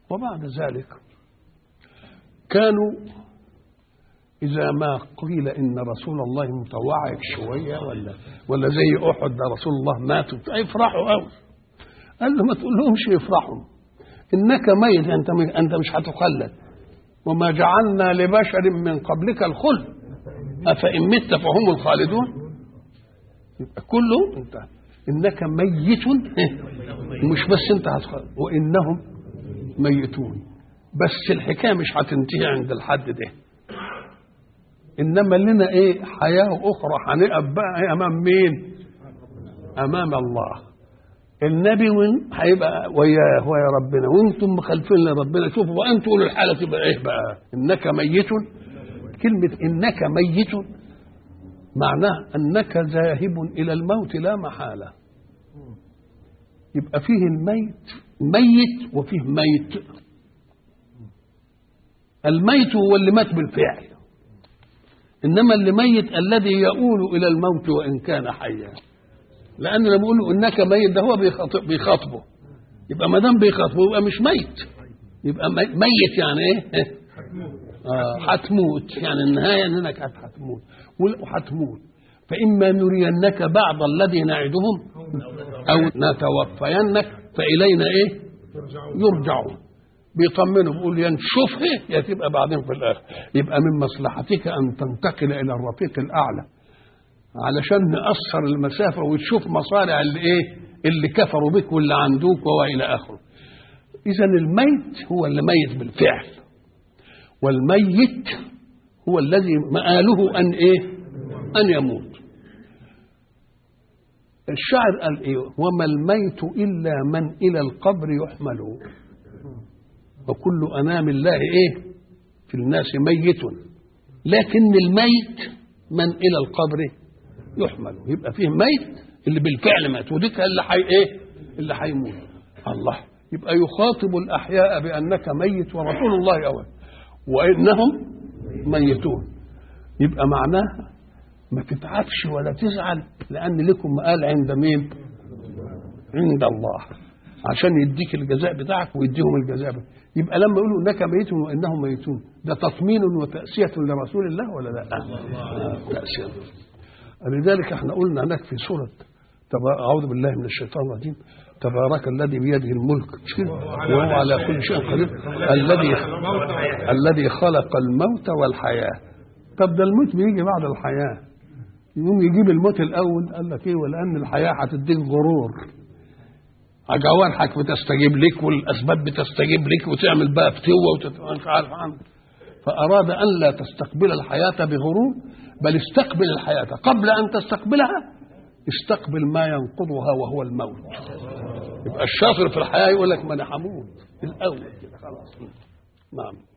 وبعد ذلك كانوا إذا ما قيل إن رسول الله متوعك شوية ولا ولا زي أحد ده رسول الله ماتوا يفرحوا أوي قال له ما تقولهمش يفرحوا إنك ميت أنت أنت مش هتخلد وما جعلنا لبشر من قبلك الخلد أفإن مت فهم الخالدون يبقى كله أنت إنك ميت مش بس أنت هتخلد وإنهم ميتون بس الحكاية مش هتنتهي عند الحد ده انما لنا ايه حياه اخرى هنقف بقى امام مين امام الله النبي وين هيبقى وياه ويا ربنا وانتم مخالفين لربنا شوفوا بقى انتوا قولوا الحاله تبقى ايه بقى انك ميت كلمه انك ميت معناه انك ذاهب الى الموت لا محاله يبقى فيه الميت ميت وفيه ميت الميت هو اللي مات بالفعل انما اللي ميت الذي يؤول الى الموت وان كان حيا لان لما بقول له انك ميت ده هو بيخاطب بيخاطبه يبقى ما دام بيخاطبه يبقى مش ميت يبقى ميت يعني ايه آه هتموت يعني النهايه انك هتموت وهتموت فاما نرينك بعض الذي نعدهم او نتوفينك فالينا ايه يرجعون بيطمنه بيقول يا نشوفها يا تبقى بعدين في الاخر يبقى من مصلحتك ان تنتقل الى الرفيق الاعلى علشان نقصر المسافه وتشوف مصالح اللي ايه اللي كفروا بك واللي عندوك والى اخره اذا الميت هو اللي ميت بالفعل والميت هو الذي مآله ان ايه ان يموت الشاعر قال ايه وما الميت الا من الى القبر يحمل وكل انام الله ايه في الناس ميت لكن الميت من الى القبر يحمل يبقى فيه ميت اللي بالفعل مات وديك اللي حي ايه اللي هيموت الله يبقى يخاطب الاحياء بانك ميت ورسول الله اول وانهم ميتون يبقى معناها ما تتعبش ولا تزعل لان لكم مقال عند مين عند الله عشان يديك الجزاء بتاعك ويديهم الجزاء بتاعك. يبقى لما يقولوا انك ميت وانهم ميتون ده تطمين وتاسيه لرسول الله ولا لا؟ آه. تاسيه لذلك احنا قلنا هناك في سوره اعوذ بالله من الشيطان الرجيم تبارك الذي بيده الملك وهو على كل شيء قدير الذي الذي خلق الموت والحياه طب ده الموت بيجي بعد الحياه يقوم يجيب الموت الاول قال لك ايه ولان الحياه هتديك غرور جوارحك بتستجيب لك والاسباب بتستجيب لك وتعمل بقى فتوه ومش عارف عنه فاراد ان لا تستقبل الحياه بغرور بل استقبل الحياه قبل ان تستقبلها استقبل ما ينقضها وهو الموت يبقى الشاطر في الحياه يقول لك ما انا هموت الاول كده خلاص نعم